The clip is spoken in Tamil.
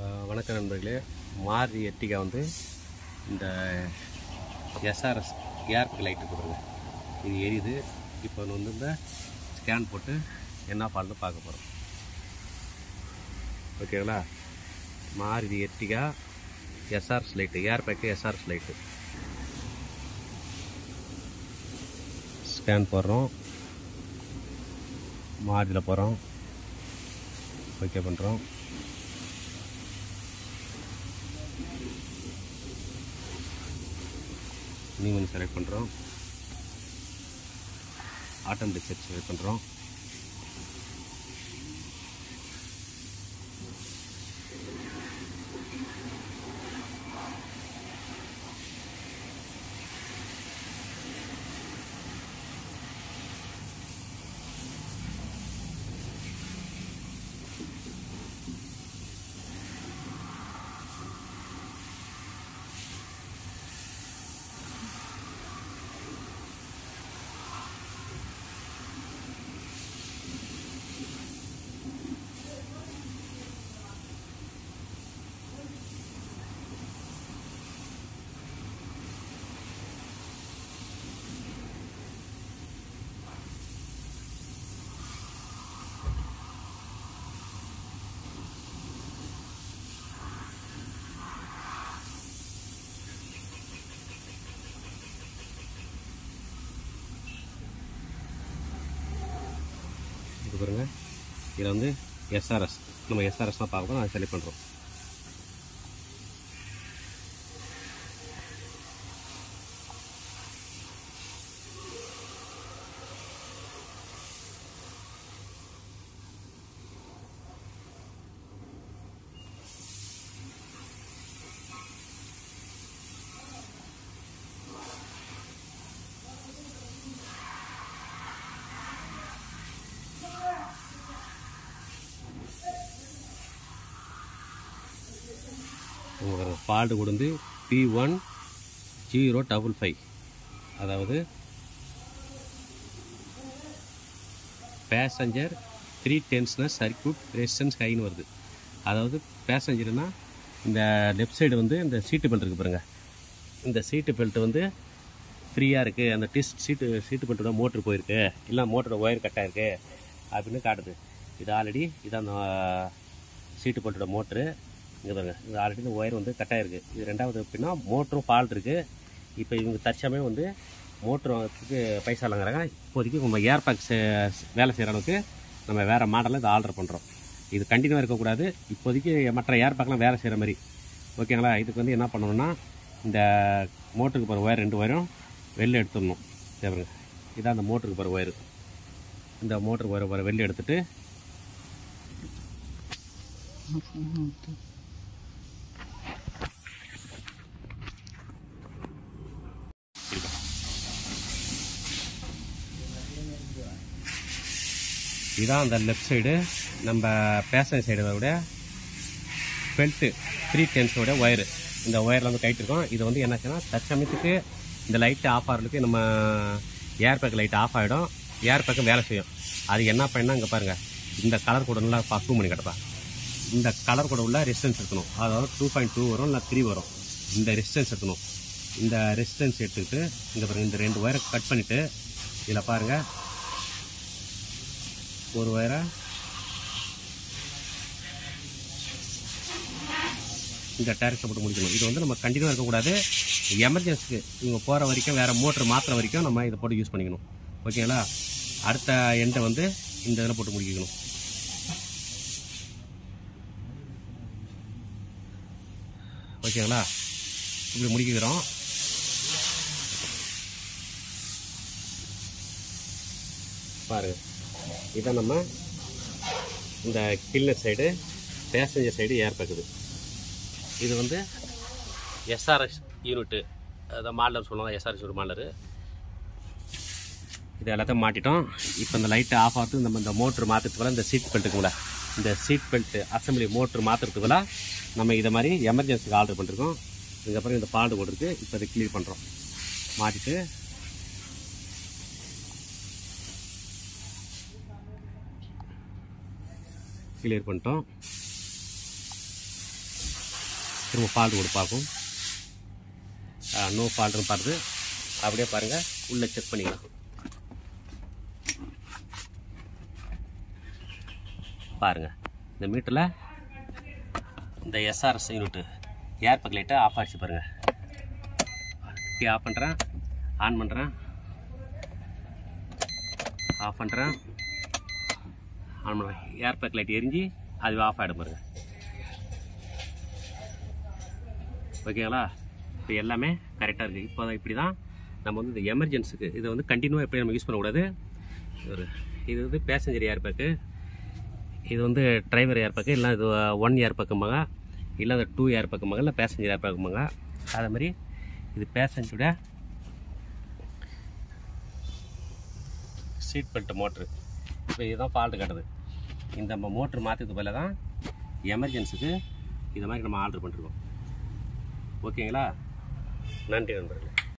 அஹ் வணக்கம் நண்பர்களே மாருதி எர்டிகா வந்து இந்த எஸ்ஆர்எஸ் ஏர்க் லைட்டு கொடுங்க இது எரியுது இப்போ வந்து இந்த ஸ்கேன் போட்டு என்ன ஃபால்ட்டு பார்க்க போகிறோம் ஓகேங்களா Maruti Ertiga SRS light air bag SRS light scan போடுறோம் மாருதியில் போகிறோம் ஓகே பண்ணுறோம் நீங்கள் செலக்ட் பண்ணுறோம் ஆட்டோமேட்டிக் செட் செலக்ட் பண்ணுறோம் இது பாருங்க இதில் வந்து எஸ்ஆர்எஸ் நம்ம எஸ்ஆர்எஸ் தான் பார்க்க போறோம் அதை செலக்ட் பண்ணுறோம் உங்களுக்கு ஃபால்ட்டு கொடுந்து B one zero double five அதாவது passenger pretensioner circuit resistance ஹைன்னு வருது அதாவது பேசஞ்சர்னா இந்த லெஃப்ட் சைடு வந்து இந்த சீட்டு பெல்ட் இருக்குது பாருங்க இந்த சீட்டு பெல்ட் வந்து ஃப்ரீயாக இருக்குது அந்த டிஸ் சீட்டு சீட்டு பெல்ட்டோட மோட்ரு போயிருக்கு இல்லை மோட்டரோட ஒயர் கட் ஆயிருக்கு அப்படின்னு காட்டுது இது ஆல்ரெடி இது அந்த சீட்டு பெல்ட்டோட மோட்ரு இங்கே பாருங்க இது ஆல்ரெடி இந்த ஒயர் வந்து கட் ஆயிருக்கு இது ரெண்டாவது எப்படின்னா மோட்டரும் ஃபால்ட் இருக்குது இப்போ இவங்க தற்சமயம் வந்து மோட்ரு வாங்கிறதுக்கு பைசா இல்லைங்கிறாங்க இப்போதைக்கு நம்ம ஏர் பேக் வேலை செய்கிற அளவுக்கு நம்ம வேறு மாடலில் இதை ஆர்டர் பண்ணுறோம் இது கண்டினியூவாக இருக்கக்கூடாது இப்போதைக்கு மற்ற ஏர் பேக்லாம் வேலை செய்கிற மாதிரி ஓகேங்களா இதுக்கு வந்து என்ன பண்ணணும்னா இந்த மோட்டருக்கு போகிற ஒயர் ரெண்டு ஒயரும் வெளில எடுத்துடணும் சரிங்க இதான் அந்த மோட்டருக்கு போகிற ஒயரு இந்த மோட்டருக்கு போகிற ஒயர் வெளில எடுத்துட்டு இதான் அந்த லெஃப்ட் சைடு நம்ம பேசஞ்சர் சைடு விட பெல்ட்டு த்ரீ டென்ஸோட ஒயரு இந்த ஒயரில் வந்து கைட்டு இருக்கோம் இது வந்து என்னாச்சுன்னா தற்சமயத்துக்கு இந்த லைட்டு ஆஃப் ஆகிறதுக்கு நம்ம ஏர் பேக் லைட் ஆஃப் ஆகிடும் ஏர் பேக்கும் வேலை செய்யும் அது என்ன பண்ணால் இங்கே பாருங்கள் இந்த கலர் கூட நல்லா பக்குவம் பண்ணி கிடப்பா இந்த கலர் கூட உள்ள ரெசிஸ்டன்ஸ் இருக்கணும் அதாவது டூ பாயிண்ட் டூ வரும் இல்லை த்ரீ வரும் இந்த ரெசிஸ்டன்ஸ் இருக்கணும் இந்த ரெசிஸ்டன்ஸ் எடுத்துக்கிட்டு இங்கே பாருங்கள் இந்த ரெண்டு ஒயரை கட் பண்ணிவிட்டு இதில் பாருங்கள் ஒரு ஒயரை இந்த டேரக்ஷன் போட்டு முடிக்கணும் இது வந்து நம்ம கண்டினியூவாக இருக்கக்கூடாது எமர்ஜென்சிக்கு இவங்க போகிற வரைக்கும் வேறு மோட்டர் மாற்றுற வரைக்கும் நம்ம இதை போட்டு யூஸ் பண்ணிக்கணும் ஓகேங்களா அடுத்த எண்டை வந்து இந்த இதில் போட்டு முடிக்கணும் ஓகேங்களா இப்படி முடிக்கிறோம் பாருங்க இதான் நம்ம இந்த cleaner side passenger side air பேக்குது இது வந்து எஸ்ஆர்எஸ் யூனிட்டு அதை மாடலர் சொல்லுவாங்க எஸ்ஆர்எஸ் யூனிட் மாடலரு இது எல்லாத்தையும் மாட்டிட்டோம் இப்போ இந்த லைட்டு ஆஃப் ஆகிறது நம்ம இந்த மோட்ரு மாற்றுறதுக்குள்ள இந்த சீட் பெல்ட் இருக்குங்களா இந்த சீட் பெல்ட் அசம்பிளி மோட்ரு மாற்றுறதுக்குள்ள நம்ம இதை மாதிரி எமர்ஜென்சிக்கு ஆர்டர் பண்ணிருக்கோம் இதுக்கப்புறம் இந்த பால்டு போட்டுருக்கு இப்போ இதை கிளியர் பண்ணுறோம் மாட்டிட்டு கிளியர் பண்ணிட்டோம் திரும்ப ஃபால்ட் கூட பார்க்கும் நோ ஃபால்ட்னு பார்த்து அப்படியே பாருங்கள் உள்ளே செக் பண்ணிக்கலாம் பாருங்கள் இந்த மீட்டரில் இந்த எஸ்ஆர்எஸ் யூனிட்டு ஏர் பக் லைட்டை ஆஃப் ஆகிடுச்சு பாருங்கள் இப்படி ஆஃப் பண்ணுறேன் ஆன் பண்ணுறேன் ஆஃப் பண்ணுறேன் ஆன் பண்ணுறேன் ஏர் பேக் லைட் எரிஞ்சு அது ஆஃப் ஆகிடும் பாருங்க ஓகேங்களா இப்போ எல்லாமே கரெக்டாக இருக்குது இப்போ இப்படி தான் நம்ம வந்து இந்த எமர்ஜென்சிக்கு இதை வந்து கண்டினியூவாக எப்படி நம்ம யூஸ் பண்ணக்கூடாது ஒரு இது வந்து பேசஞ்சர் ஏர் பேக்கு இது வந்து டிரைவர் ஏர் பேக்கு இல்லை இது ஒன் ஏர் பக்கமாங்க இல்லை அது டூ ஏர் பக்கமாங்க இல்லை பேசஞ்சர் ஏர் பக்கமாங்க அதே மாதிரி இது பேசஞ்சரோட சீட் பெல்ட் மோட்ரு இப்போ இதுதான் ஃபால்ட்டு கட்டுது இந்த நம்ம மோட்ரு மாற்றுறது பதிலாக தான் எமர்ஜென்சிக்கு இது மாதிரி நம்ம ஆர்டர் பண்ணிருக்கோம் ஓகேங்களா நன்றி நண்பர்களே